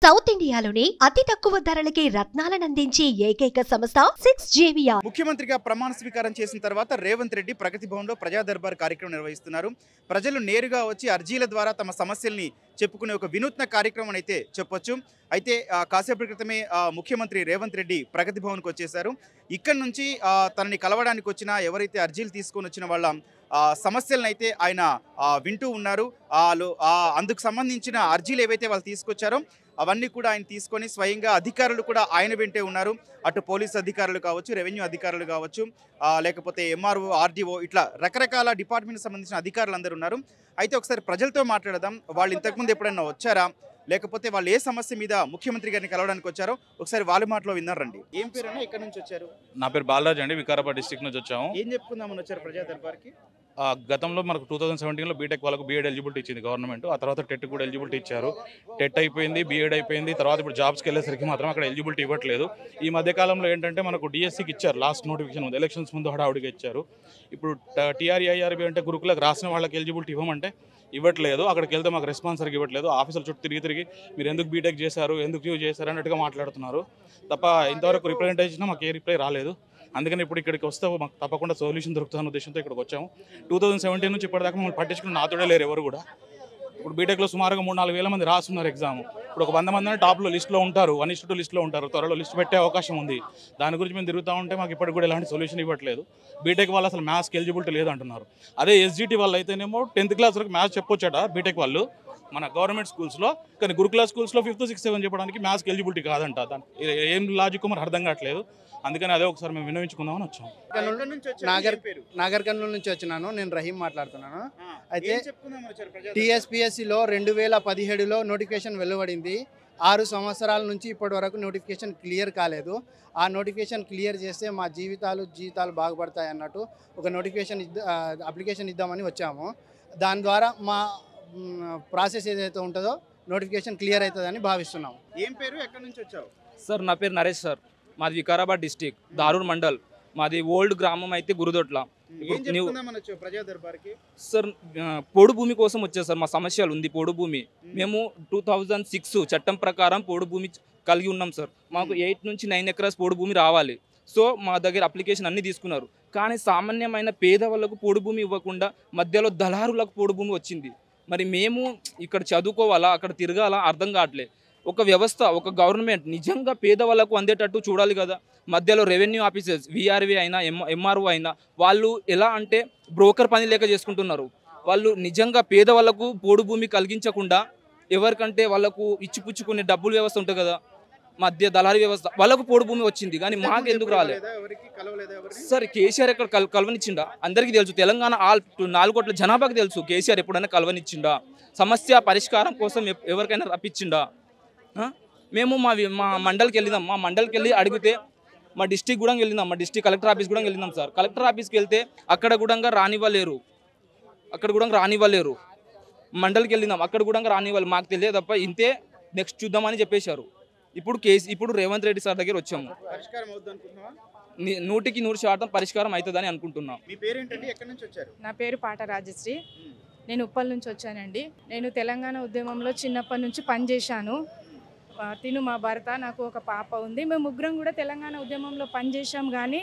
South ఇండియాలోనే అతి తక్కువ ధరలకి రత్నాలనందించే ఏకైక సంస్థ సిక్స్ జేవియా ముఖ్యమంత్రిగా ప్రమాణ స్వీకారం చేసిన తర్వాత రేవంత్ రెడ్డి ప్రగతి భవన్లో ప్రజా దర్బార్ కార్యక్రమం నిర్వహిస్తున్నారు ప్రజలు నేరుగా వచ్చి అర్జీల ద్వారా తమ సమస్యల్ని చెప్పుకునే ఒక వినూత్న కార్యక్రమం అయితే చెప్పొచ్చు అయితే ఆ, కాసేపటి క్రితమే ఆ, ముఖ్యమంత్రి రేవంత్ రెడ్డి ప్రగతి భవన్కి వచ్చేశారు ఇక్కడ నుంచి ఆ, తనని కలవడానికి వచ్చిన ఎవరైతే అర్జీలు తీసుకొని వచ్చిన వాళ్ళ ఆ, సమస్యలను అయితే ఆయన ఆ, వింటూ ఉన్నారు వాళ్ళు ఆ, అందుకు సంబంధించిన అర్జీలు ఏవైతే వాళ్ళు తీసుకొచ్చారో అవన్నీ కూడా ఆయన తీసుకొని స్వయంగా అధికారులు కూడా ఆయన వెంటే ఉన్నారు అటు పోలీస్ అధికారులు కావచ్చు రెవెన్యూ అధికారులు కావచ్చు ఆ, లేకపోతే ఎంఆర్ఓ ఆర్డీఓ ఇట్లా రకరకాల డిపార్ట్మెంట్ సంబంధించిన అధికారులు అందరూ ఉన్నారు అయితే ఒకసారి ప్రజలతో మాట్లాడదాం వాళ్ళు ఇంతకుముందు ఎప్పుడైనా వచ్చారా లేకపోతే వాళ్ళు ఏ సమస్య మీద ముఖ్యమంత్రి గారిని కలవడానికి వచ్చారో ఒకసారి వాళ్ళ మాటలో విన్నారండి ఏం పేరు ఎక్కడి నుంచి వచ్చారు నా పేరు బాలరాజ్ అండి వికారాబాద్ డిస్టిక్ నుంచి వచ్చాము ఏం చెప్పుకుందామని వచ్చారు ప్రజా దర్బార్కి ఆ, గతంలో మనకు టూ థౌసండ్ సెవెంటీన్లో బీటెక్ వాళ్ళకు బీఎడ్ ఎలిజిబిలిటీ ఇచ్చింది గవర్నమెంట్ ఆ తర్వాత టెట్ కూడా ఎలిజిబిలిటీ ఇచ్చారు టెట్ అయిపోయింది బీఎడ్ అయిపోయింది తర్వాత ఇప్పుడు జాబ్స్కి వెళ్ళేసరికి మాత్రం అక్కడ ఎలిజిబిలిటీ ఇవ్వట్లేదు ఈ మధ్య కాలంలో ఏంటంటే మనకు డిఎస్సికి ఇచ్చారు లాస్ట్ నోటిఫికేషన్ ఉంది ఎలక్షన్స్ ముందు హడావుడిగా ఇచ్చారు ఇప్పుడు టీఆర్ఈఐఆర్బి అంటే గురుకులకు రాసిన వాళ్ళకి ఎలిజిబిలిటీ ఇవ్వమంటే ఇవ్వట్లేదు అక్కడికి వెళ్తే మాకు రెస్పాన్స్ సరిగ్గా ఇవ్వట్లేదు ఆఫీసుల చుట్టూ తిరిగి తిరిగి మీరు ఎందుకు బీటెక్ చేశారు ఎందుకు యూజ్ చేశారు అన్నట్టుగా మాట్లాడుతున్నారు తప్ప ఇంతవరకు రిప్రజెంటేషన్ మాకు ఏ రిప్లై రాలేదు అందుకని ఇప్పుడు ఇక్కడికి వస్తే మాకు తప్పకుండా సొల్యూషన్ దొరుకుతుందన్న ఉద్దేశంతో ఇక్కడికి వచ్చాము టూ థౌసండ్ సెవెంటీన్ నుంచి ఇప్పటిదాకా మమ్మల్ని పట్టించుకుని నాతోడే లేరు ఎవరు కూడా ఇప్పుడు బీటెక్లో సుమారుగా మూడు నాలుగు వేల మంది రాస్తున్నారు ఎగ్జామ్ ఇప్పుడు ఒక వంద మంది టాప్లో లిస్ట్లో ఉంటారు వన్ ఇస్ టూ లిస్ట్లో ఉంటారు త్వరలో లిస్ట్ పెట్టే అవకాశం ఉంది దాని గురించి మేము తిరుగుతూ ఉంటే మాకు ఇప్పటికి కూడా ఎలాంటి సొల్యూషన్ ఇవ్వట్లేదు బీటెక్ వాళ్ళు అసలు మ్యాథ్స్కి ఎలిజిబిలిటీ లేదు అంటున్నారు అదే ఎస్జిటి వాళ్ళు అయితేనేమో టెన్త్ క్లాస్ వరకు మ్యాథ్స్ చెప్పొచ్చట బీటెక్ వాళ్ళు మన గవర్నమెంట్ స్కూల్స్లో కానీ గురుకుల స్కూల్స్లో ఫిఫ్త్ సిక్స్త్ సెవెన్ చెప్పడానికి మ్యాథ్స్కి ఎలిజిబిలిటీ కాదంట దాని ఏం లాజిక్ మరి అర్థం కావట్లేదు అందుకని అదే ఒకసారి మేము విన్నవించుకుందామని వచ్చాం ఎక్కడి నుంచి వచ్చారు? నాగర్- ఏం పేరు నాగర్ కర్నూలు నుంచి వచ్చినాను నేను రహీం మాట్లాడుతున్నాను ఆ, అయితే ఏం చెప్పుకుందామని వచ్చారు ప్రజా దర్బార్కి? టీఎస్పిఎస్సిలో రెండు వేల పదిహేడులో నోటిఫికేషన్ వెలువడింది ఆరు సంవత్సరాల నుంచి ఇప్పటి వరకు నోటిఫికేషన్ క్లియర్ కాలేదు ఆ నోటిఫికేషన్ క్లియర్ చేస్తే మా జీవితాలు జీవితాలు బాగుపడతాయి అన్నట్టు ఒక నోటిఫికేషన్ ఇద్ద ఆ, అప్లికేషన్ ఇద్దామని వచ్చాము దాని ద్వారా మా మ్, ప్రాసెస్ ఏదైతే ఉంటుందో నోటిఫికేషన్ క్లియర్ అవుతుందని భావిస్తున్నాము ఏం పేరు ఎక్కడి నుంచి వచ్చావు సార్ నా పేరు నరేష్ సార్ మాది వికారాబాద్ డిస్టిక్ దారూర్ మండల్ మాది ఓల్డ్ గ్రామం అయితే గురుదొట్ల ఏం ఇప్పుడు నీవు- చెప్పుకుందామని వచ్చావు ప్రజా దర్బార్కి సార్ ఆ, పోడు భూమి కోసం వచ్చారు సార్ మా సమస్యలు ఉంది పోడు భూమి మేము టూ థౌజండ్ సిక్స్ చట్టం ప్రకారం పోడు భూమి కలిగి ఉన్నాం సార్ మాకు ఎయిట్ నుంచి నైన్ ఎకరాస్ పోడు భూమి రావాలి సో మా దగ్గర అప్లికేషన్ అన్ని తీసుకున్నారు కానీ సామాన్యమైన పేదవాళ్ళకు పోడు భూమి ఇవ్వకుండా మధ్యలో దళారులకు పోడు భూమి వచ్చింది మరి మేము ఇక్కడ చదువుకోవాలా అక్కడ తిరగాలా అర్థం కావట్లే ఒక వ్యవస్థ ఒక గవర్నమెంట్ నిజంగా పేదవాళ్ళకు అందేటట్టు చూడాలి కదా మధ్యలో రెవెన్యూ ఆఫీసర్స్ విఆర్వి అయినా ఎం ఎంఆర్ఓ అయినా వాళ్ళు ఎలా అంటే బ్రోకర్ పని లేక చేసుకుంటున్నారు వాళ్ళు నిజంగా పేదవాళ్ళకు పోడు భూమి కలిగించకుండా ఎవరికంటే వాళ్ళకు ఇచ్చిపుచ్చుకునే డబ్బుల వ్యవస్థ ఉంటుంది కదా మధ్య దళారీ వ్యవస్థ వాళ్ళకు పోడు భూమి వచ్చింది కానీ మాకు ఎందుకు రాలేదు కలవలేదా? ఎవరికి కలవలేదా ఎవరిని? సార్ కేసీఆర్ ఎక్కడ కల్ కలవనిచ్చిండా అందరికీ తెలుసు తెలంగాణ ఆల్ నాలుగు కోట్ల జనాభాకి తెలుసు కేసీఆర్ ఎప్పుడైనా కలవనిచ్చిండా సమస్య పరిష్కారం కోసం ఎప్- ఎవరికైనా రప్పించిండా ఆ? మేము మా వి- మా మండలికి వెళ్ళినాం మా మండలికి వెళ్ళి అడిగితే మా డిస్టిక్ కూడా వెళ్ళినాం మా డిస్టిక్ కలెక్టర్ ఆఫీస్ కూడా వెళ్ళినాం సార్ కలెక్టర్ ఆఫీస్కి వెళ్తే అక్కడ కూడా రానివ్వలేరు అక్కడ కూడా రానివ్వలేరు మండలికి వెళ్ళినాం అక్కడ కూడా రానివ్వాలి మాకు తెలియదు తప్ప ఇంతే నెక్స్ట్ చూద్దామని చెప్పేశారు ఇప్పుడు కేసు ఇప్పుడు రేవంత్ రెడ్డి సార్ దగ్గర వచ్చాము పరిష్కారం అవుద్ది అనుకుంటున్నావా ని- నూటికి నూరు శాతం పరిష్కారం అవుతుందని అనుకుంటున్నాం మీ పేరేంటండి ఎక్కడి నుంచి వచ్చారు నా పేరు పాట రాజశ్రీ ఉమ్. నేను ఉప్పల్ నుంచి వచ్చానండి నేను తెలంగాణ ఉద్యమంలో చిన్నప్పటి నుంచి పనిచేశాను ఆ, తిను మా భర్త నాకు ఒక పాప ఉంది మేము ముగ్గురం కూడా తెలంగాణ ఉద్యమంలో పనిచేశాం కానీ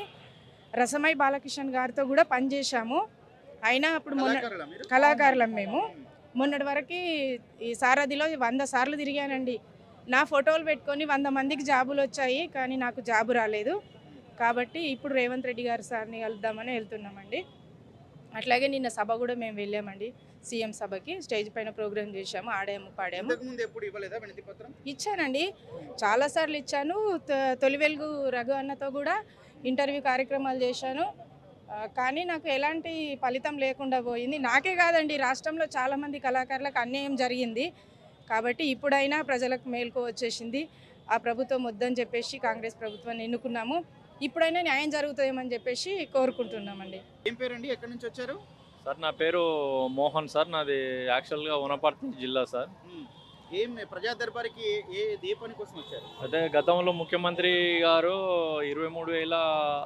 రసమై బాలకిషన్ గారితో కూడా పనిచేశాము అయినా అప్పుడు మొన్న కళాకారులా మీరు? కళాకారులం మేము మొన్నటి వరకు ఈ సారథిలో వంద సార్లు తిరిగానండి నా ఫోటోలు పెట్టుకొని వంద మందికి జాబులు వచ్చాయి కానీ నాకు జాబు రాలేదు కాబట్టి ఇప్పుడు రేవంత్ రెడ్డి గారు సార్ని కలుద్దామని వెళ్తున్నామండి అట్లాగే నిన్న సభ కూడా మేము వెళ్ళామండి సీఎం సభకి స్టేజ్ పైన ప్రోగ్రామ్ చేశాము ఆడాము పాడాము ఇంతకు ముందు ఎప్పుడు ఇవ్వలేదా వినతి పత్రం ఇచ్చానండి చాలాసార్లు ఇచ్చాను త- తొలి వెలుగు రఘు అన్నతో కూడా ఇంటర్వ్యూ కార్యక్రమాలు చేశాను ఆ, కానీ నాకు ఎలాంటి ఫలితం లేకుండా పోయింది నాకే కాదండి రాష్ట్రంలో చాలామంది కళాకారులకు అన్యాయం జరిగింది కాబట్టి ఇప్పుడైనా ప్రజలకు మేలుకో వచ్చేసింది ఆ ప్రభుత్వం వద్దని చెప్పేసి కాంగ్రెస్ ప్రభుత్వాన్ని ఎన్నుకున్నాము ఇప్పుడైనా న్యాయం జరుగుతుందేమని చెప్పేసి కోరుకుంటున్నామండి ఏం పేరండి ఎక్కడి నుంచి వచ్చారు సార్ నా పేరు మోహన్ సార్ నాది యాక్చువల్గా వనపర్తి జిల్లా సార్ ఉమ్. ఏం ప్రజా దర్బార్కి ఏ ఏ పని కోసం వచ్చారు అయితే గతంలో ముఖ్యమంత్రి గారు ఇరవై మూడు వేల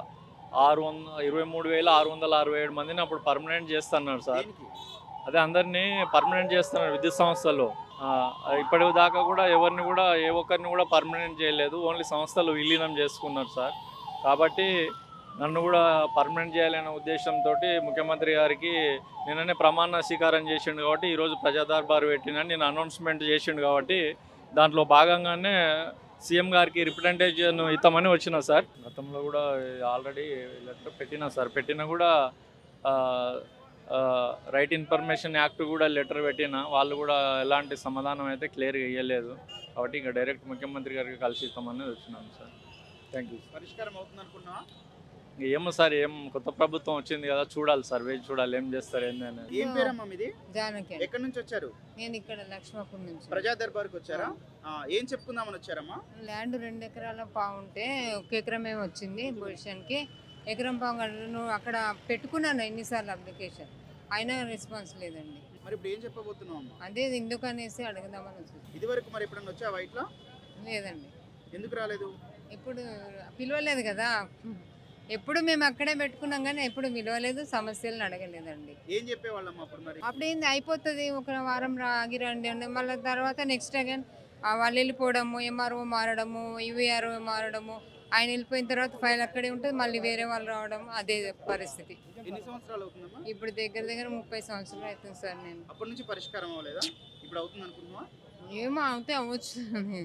ఆరు వంద ఇరవై మూడు వేల ఆరు వందల అరవై ఏడు మందిని అప్పుడు పర్మనెంట్ చేస్తున్నారు సార్ దేనికి అదే అందరినీ పర్మనెంట్ చేస్తున్నారు విద్యుత్ సంస్థల్లో ఆ, ఇప్పటి దాకా కూడా ఎవరిని కూడా ఏ ఒక్కరిని కూడా పర్మనెంట్ చేయలేదు ఓన్లీ సంస్థలు విలీనం చేసుకున్నారు సార్ కాబట్టి నన్ను కూడా పర్మనెంట్ చేయాలనే ఉద్దేశంతో ముఖ్యమంత్రి గారికి నిన్ననే ప్రమాణ స్వీకారం చేసిండు కాబట్టి ఈరోజు ప్రజా దర్బార్ పెట్టిన నేను అనౌన్స్మెంట్ చేసిండు కాబట్టి దాంట్లో భాగంగానే సీఎం గారికి రిప్రజెంటేషన్ ఇస్తామని వచ్చిన సార్ గతంలో కూడా ఆల్రెడీ లెటర్ పెట్టినా సార్ పెట్టినా కూడా ఆ, ఆ, రైట్ ఇన్ఫర్మేషన్ యాక్ట్ కూడా లెటర్ పెట్టిన వాళ్ళు కూడా ఎలాంటి సమాధానం అయితే క్లియర్గా ఇవ్వలేదు కాబట్టి ఇంకా డైరెక్ట్ ముఖ్యమంత్రి గారికి కలిసి ఇస్తామని వచ్చినాను సార్ థ్యాంక్ యూ పరిష్కారం అవుతుంది అనుకున్నావా ఇంక ఏమో సార్ ఏం కొత్త ప్రభుత్వం వచ్చింది కదా చూడాలి సార్ వేచి చూడాలి ఏం చేస్తారు ఏంది అనేది ఏం పేరమ్మా మీది జానకి ఎక్కడి నుంచి వచ్చారు నేను ఇక్కడ లక్ష్మీపూర్ నుంచి ప్రజా దర్బార్కి వచ్చారా ఆ, ఏం చెప్పుకుందామని వచ్చారమ్మా ల్యాండ్ రెండు ఎకరాల బాగుంటే ఒక ఎకరమే వచ్చింది పొజిషన్కి ఎకరం బాగుంటే నువ్వు అక్కడ పెట్టుకున్నాను ఎన్నిసార్లు అప్లికేషన్ అయినా రెస్పాన్స్ లేదండి మరి ఇప్పుడు ఏం చెప్పబోతున్నావు అమ్మా అదే ఎందుకు అనేసి అడుగుదామని వచ్చి ఇది వరకు మరి ఎప్పుడన్నా వచ్చావా ఇట్లా లేదండి ఎందుకు రాలేదు ఇప్పుడు పిలవలేదు కదా ఎప్పుడు మేము అక్కడే పెట్టుకున్నాం కానీ ఎప్పుడు పిలవలేదు సమస్యలను అడగలేదండి ఏం చెప్పేవాళ్ళమ్మా అప్పుడు మరి అప్పుడు ఏంది అయిపోతుంది ఒక వారం రా ఆగిరండి అండి మళ్ళీ తర్వాత నెక్స్ట్ అగైన్ వాళ్ళు వెళ్ళిపోవడము ఎంఆర్ఓ మారడము యువీఆర్ఓ మారడము ఆయన వెళ్ళిపోయిన తర్వాత ఫైల్ అక్కడే ఉంటుంది మళ్ళీ వేరే వాళ్ళు రావడం అదే పరిస్థితి ఎన్ని సంవత్సరాలు అవుతుందమ్మా ఇప్పుడు దగ్గర దగ్గర ముప్పై సంవత్సరాలు అవుతుంది సార్ నేను అప్పటి నుంచి పరిష్కారం అవ్వలేదా ఇప్పుడు అవుతుంది అనుకుంటున్నావా ఏమో అవుతే అవ్వచ్చు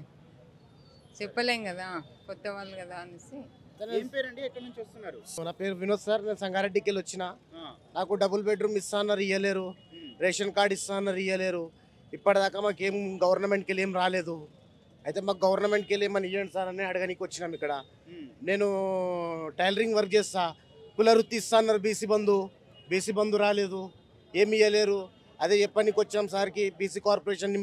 చెప్పలేం కదా కొత్త వాళ్ళు కదా అనేసి ఏం పేరండి ఎక్కడి నుంచి వస్తున్నారు నా పేరు వినోద్ సార్ నేను సంగారెడ్డికి వెళ్ళి వచ్చిన ఆ, నాకు డబుల్ బెడ్రూమ్ ఇస్తా అన్నారు ఇయ్యలేరు ఉమ్, రేషన్ కార్డు ఇస్తా అన్నారు ఇయ్యలేరు ఇప్పటిదాకా మాకు ఏం గవర్నమెంట్కి వెళ్ళి ఏం రాలేదు అయితే మాకు గవర్నమెంట్కి వెళ్ళి ఏమని ఇవ్వండి సార్ అని అడగనికి వచ్చినాం ఇక్కడ ఉమ్, నేను టైలరింగ్ వర్క్ చేస్తా కులవృత్తి ఇస్తా అన్నారు బీసీ బంధు బీసీ బంధు రాలేదు ఏమి ఇవ్వలేరు అదే చెప్పడానికి వచ్చాం సార్కి బీసీ కార్పొరేషన్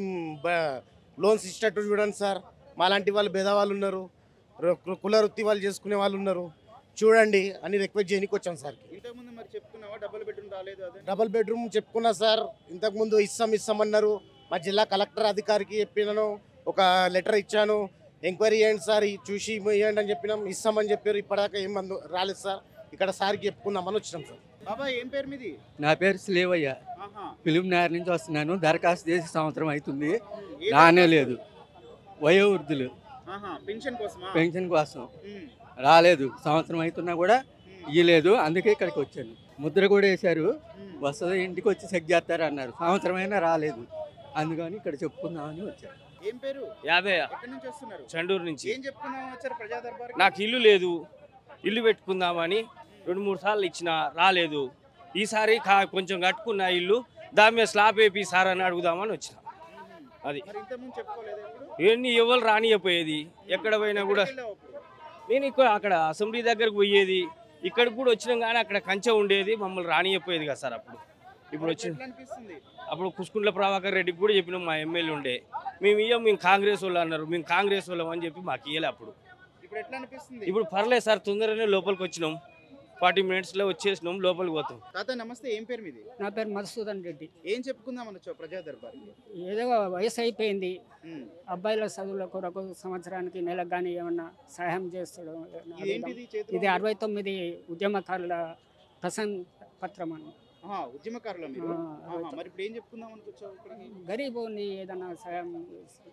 లోన్స్ ఇచ్చేటట్టు చూడండి సార్ మాలాంటి వాళ్ళు పేదవాళ్ళు ఉన్నారు రు- కుల వృత్తి వాళ్ళు చేసుకునే వాళ్ళు ఉన్నారు చూడండి అని రిక్వెస్ట్ చేయడానికి వచ్చాం సార్కి ఇంతకుముందు మరి చెప్పుకున్నావా డబుల్ బెడ్రూమ్ రాలేదు అదే డబల్ బెడ్రూమ్ చెప్పుకున్నా సార్ ఇంతకుముందు ఇస్తాం ఇస్తామన్నారు మా జిల్లా కలెక్టర్ అధికారికి చెప్పినాను ఒక లెటర్ ఇచ్చాను ఎంక్వైరీ చేయండి సార్ ఇది చూసి ఇవ్వండి అని చెప్పినాం ఇస్తామని చెప్పారు ఇప్పటిదాకా ఏం మందు రాలేదు సార్ ఇక్కడ సార్కి చెప్పుకుందామని వచ్చినాం సార్ బాబా ఏం పేరు మీది నా పేరు స్లేవయ్య ఆహా, ఫిలింనగర్ నుంచి వస్తున్నాను దరఖాస్తు చేసి సంవత్సరం అవుతుంది ఉమ్, ఏ రానే దరఖాస్తు? లేదు వయోవృద్ధులు ఆహా, పెన్షన్ కోసమా పెన్షన్ కోసం ఉమ్, రాలేదు సంవత్సరం అవుతున్నా కూడా ఉమ్, ఇయ్యలేదు అందుకే ఇక్కడికి వచ్చాను ముద్ర కూడా వేశారు ఉమ్. వస్తుంది ఇంటికి వచ్చి చెక్ చేస్తారు అన్నారు సంవత్సరం అయినా రాలేదు అందుకని ఇక్కడ చెప్పుకుందామని వచ్చాను ఏం పేరు యాభై ఎక్కడి నుంచి వస్తున్నారు చండూరు నుంచి ఏం చెప్పుకుందామని వచ్చారు ప్రజా దర్బార్ నాకు ఇల్లు లేదు ఇల్లు పెట్టుకుందామని రెండు మూడు సార్లు ఇచ్చిన రాలేదు ఈసారి కా కొంచెం కట్టుకున్న ఇల్లు దాని మీద స్లాబ్ వేపి సార్ అని అడుగుదామని వచ్చిన అది. మరి ఇంతకుముందు చెప్పుకోలేదు ఎప్పుడు ఇవన్నీ ఎవరు రానియపోయేది ఎక్కడ పోయినా కూడా ఎక్కడికి వెళ్ళావు అప్పుడు? నేను ఇక్కడ అక్కడ అసెంబ్లీ దగ్గరకు పోయేది ఇక్కడికి కూడా వచ్చినాం కానీ అక్కడ కంచె ఉండేది మమ్మల్ని రానియపోయేది కదా సార్ అప్పుడు ఇప్పుడు వచ్చి ఎట్లా అనిపిస్తుంది అప్పుడు కుష్కుండ్ల ప్రభాకర్ రెడ్డికి కూడా చెప్పినాం మా ఎమ్మెల్యే ఉండే మేము ఇయ్యం మేము కాంగ్రెస్ వాళ్ళు అన్నారు మేము కాంగ్రెస్ వాళ్ళం అని చెప్పి మాకు ఇయ్యలే అప్పుడు ఇప్పుడు ఎట్లా అనిపిస్తుంది ఇప్పుడు పర్లేదు సార్ తొందరగానే లోపలికి వచ్చినాం ఫార్టీ మినిట్స్లో వచ్చేసినాం లోపలికి పోతాం తాత నమస్తే ఏం పేరు మీది నా పేరు మధుసూదన్ రెడ్డి ఏం చెప్పుకుందామని వచ్చావు ప్రజా దర్బార్ ఏదో వయసు అయిపోయింది అబ్బాయిల చదువుల కొరకు సంవత్సరానికి నెలకు కానీ ఏమన్నా సహాయం చేస్తాడు ఏమన్నా అడుగుదాం. ఇదేంటిది చేతిలో ఇది అరవై తొమ్మిది ఉద్యమకారుల ప్రసన్ పత్రం అని ఆహా, ఉద్యమకారుల మీరు ఆ, ఆహా, అరవై మరి ఇప్పుడు ఏం చెప్పుకుందాం అనుకొచ్చావు ఇక్కడికి గరీబుని ఏదన్నా సహాయం చేసి-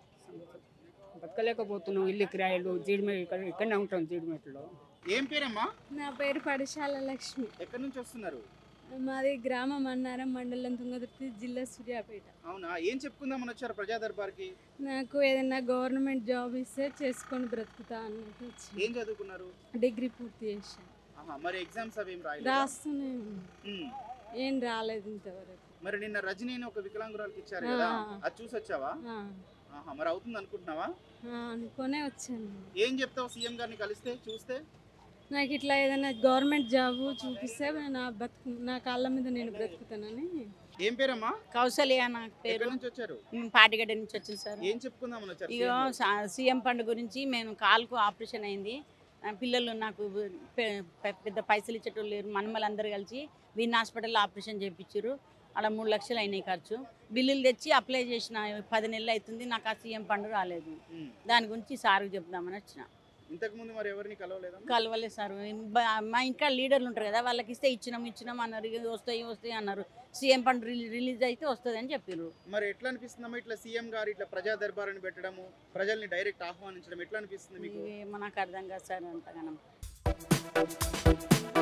బతకలేకపోతున్నాం ఇల్లు కిరాయిలు జీడిమే ఇక్కడ ఇక్కడనే ఉంటాం జీడిమెట్లో ఏం పేరమ్మా నా పేరు పడిశాల లక్ష్మి ఎక్కడి నుంచి వస్తున్నారు మాది గ్రామం అన్నారం మండలం తుంగతుర్తి జిల్లా సూర్యాపేట అవునా ఏం చెప్పుకుందామని వచ్చారు ప్రజా దర్బార్కి నాకు ఏదైనా గవర్నమెంట్ జాబ్ ఇస్తే చేసుకొని బ్రతుకుతా అన్నట్టు వచ్చి ఏం చదువుకున్నారు డిగ్రీ పూర్తి చేశాను ఆహా, మరి ఎగ్జామ్స్ అవి ఏం రాయలేదు రాస్తూనే ఉన్నా. ఏం రాలేదు ఇంతవరకు మరి నిన్న రజనీ అని ఒక వికలాంగురాలకి ఇచ్చారు ఆ. కదా అది చూసి వచ్చావా ఆ, ఆహా, మరి అవుతుంది అనుకుంటున్నావా ఆ, అనుకునే వచ్చాను ఏం చెప్తావు సీఎం గారిని కలిస్తే చూస్తే నాకు ఇట్లా ఏదైనా గవర్నమెంట్ జాబ్ చూపిస్తే నా బతుకు నా కాళ్ళ మీద నేను బ్రతుకుతానని ఏం పేరమ్మా కౌసల్య నా పేరు ఎక్కడి నుంచి వచ్చారు మేము పాటిగడ్డ నుంచి వచ్చాం సార్ ఏం చెప్పుకుందామని వచ్చారు ఇగో సీఎం గారు? సా- సీఎం ఫండ్ గురించి మేము కాలుకు ఆపరేషన్ అయింది నా పిల్లలు నాకు పె- పె- పెద్ద పైసలు ఇచ్చేటోళ్ళు లేరు మనమలు అందరు కలిసి వీన్ హాస్పిటల్లో ఆపరేషన్ చేయించారు అలా మూడు లక్షలు అయినాయి ఖర్చు బిల్లులు తెచ్చి అప్లై చేసిన పది నెలలు అవుతుంది నాకు ఆ సీఎం ఫండ్ రాలేదు ఉమ్. దాని గురించి సార్కి చెప్దామని వచ్చిన ఇంతకు ముందు మరి ఎవరిని కలవలేదా కలవలేదు సార్ బ- మా ఇంకా లీడర్లు ఉంటారు కదా వాళ్ళకి ఇస్తే ఇచ్చినాం ఇచ్చినాం అన్నారు ఇక వస్తాయి వస్తాయి అన్నారు సీఎం ఫండ్ రిలీ- రిలీజ్ అయితే వస్తుంది అని చెప్పారు మరి ఎట్లా అనిపిస్తుందమ్మా ఇట్లా సీఎం గారు ఇట్లా ప్రజా దర్బారాన్ని పెట్టడము ప్రజల్ని డైరెక్ట్ ఆహ్వానించడం ఎట్లా అనిపిస్తుంది మీకు ఇవి మనకు అర్థం కాదు సార్ అంతగానం